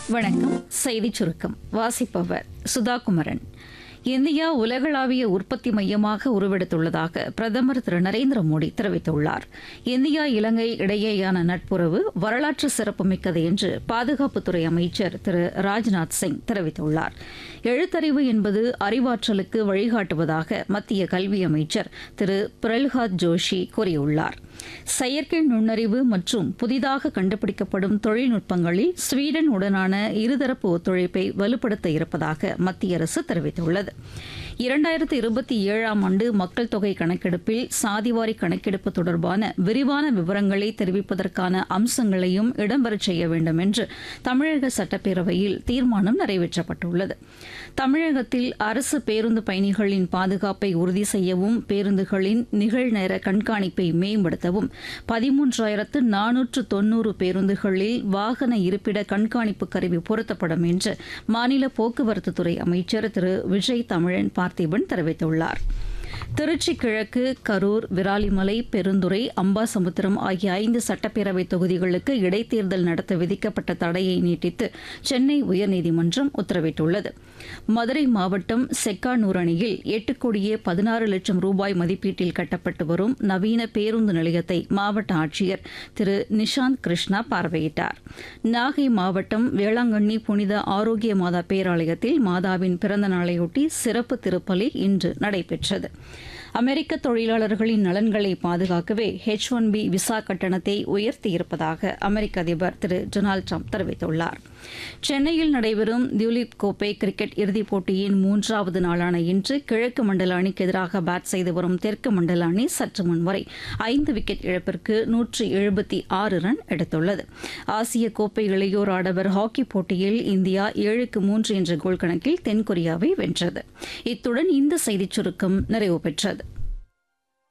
வணக்கம் செய்திச் சுருக்கம் வாசிப்பவர் சுதாகுமரன் இந்தியா உலகளாவிய உற்பத்தி மையமாக உருவெடுத்துள்ளதாக பிரதமர் திரு நரேந்திர மோடி தெரிவித்துள்ளார் இந்தியா இலங்கை இடையேயான நட்புறவு வரலாற்று சிறப்புமிக்கது என்று பாதுகாப்புத்துறை அமைச்சர் திரு ராஜ்நாத் சிங் தெரிவித்துள்ளார் எழுத்தறிவு என்பது அறிவாற்றலுக்கு வழிகாட்டுவதாக மத்திய கல்வி அமைச்சர் திரு பிரல்ஹாத் ஜோஷி கூறியுள்ளார் செயற்கை நுண்ணறிவு மற்றும் புதிதாக கண்டுபிடிக்கப்படும் தொழில்நுட்பங்களில் ஸ்வீடன் உடனான இருதரப்பு ஒத்துழைப்பை வலுப்படுத்த இருப்பதாக மத்திய அரசு தெரிவித்துள்ளது இரண்டாயிரத்து இருபத்தி ஏழாம் ஆண்டு மக்கள் தொகை கணக்கெடுப்பில் சாதிவாரி கணக்கெடுப்பு தொடர்பான விரிவான விவரங்களை தெரிவிப்பதற்கான அம்சங்களையும் இடம்பெறச் செய்ய வேண்டும் என்று தமிழக சட்டப்பேரவையில் தீர்மானம் நிறைவேற்றப்பட்டுள்ளது தமிழகத்தில் அரசு பேருந்து பயணிகளின் பாதுகாப்பை உறுதி செய்யவும் பேருந்துகளின் நிகழ்நேர கண்காணிப்பை மேம்படுத்தவும் பதிமூன்றாயிரத்து நானூற்று தொன்னூறு பேருந்துகளில் வாகன இருப்பிட கண்காணிப்பு கருவி பொருத்தப்படும் என்று மாநில போக்குவரத்துத்துறை அமைச்சர் திரு விஜய் தமிழன் பார்த்திபன் தெரிவித்துள்ளார் திருச்சி கிழக்கு கரூர் விராலிமலை பெருந்துறை அம்பாசமுத்திரம் ஆகிய ஐந்து சட்டப்பேரவை தொகுதிகளுக்கு இடைத்தேர்தல் நடத்த விதிக்கப்பட்ட தடையை நீட்டித்து சென்னை உயர்நீதிமன்றம் உத்தரவிட்டுள்ளது மதுரை மாவட்டம் செக்கானூர் அணியில் எட்டு கோடியே பதினாறு லட்சம் ரூபாய் மதிப்பீட்டில் கட்டப்பட்டு வரும் நவீன பேருந்து நிலையத்தை மாவட்ட ஆட்சியர் திரு நிஷாந்த் கிருஷ்ணா பார்வையிட்டார் நாகை மாவட்டம் வேளாங்கண்ணி புனித ஆரோக்கிய மாதா பேராலயத்தில் மாதாவின் பிறந்த நாளையொட்டி சிறப்பு திருப்பலி இன்று நடைபெற்றது அமெரிக்க தொழிலாளர்களின் நலன்களை பாதுகாக்கவே ஹெச் ஒன் பி விசா கட்டணத்தை உயர்த்தியிருப்பதாக அமெரிக்க அதிபர் திரு டொனால்டு ட்ரம்ப் தெரிவித்துள்ளார் சென்னையில் நடைபெறும் தியுலிப் கோப்பை கிரிக்கெட் இறுதிப் போட்டியின் மூன்றாவது நாளான இன்று கிழக்கு மண்டல அணிக்கு எதிராக பேட் செய்து வரும் தெற்கு மண்டல அணி சற்று முன் வரை ஐந்து விக்கெட் இழப்பிற்கு நூற்று எழுபத்தி ஆறு ரன் எடுத்துள்ளது ஆசிய கோப்பை இளையோர் ஆடவர் ஹாக்கி போட்டியில் இந்தியா ஏழுக்கு மூன்று என்ற கோல் கணக்கில் தென்கொரியாவை வென்றது இத்துடன் இந்த செய்திச் சுருக்கம் நிறைவு பெற்றது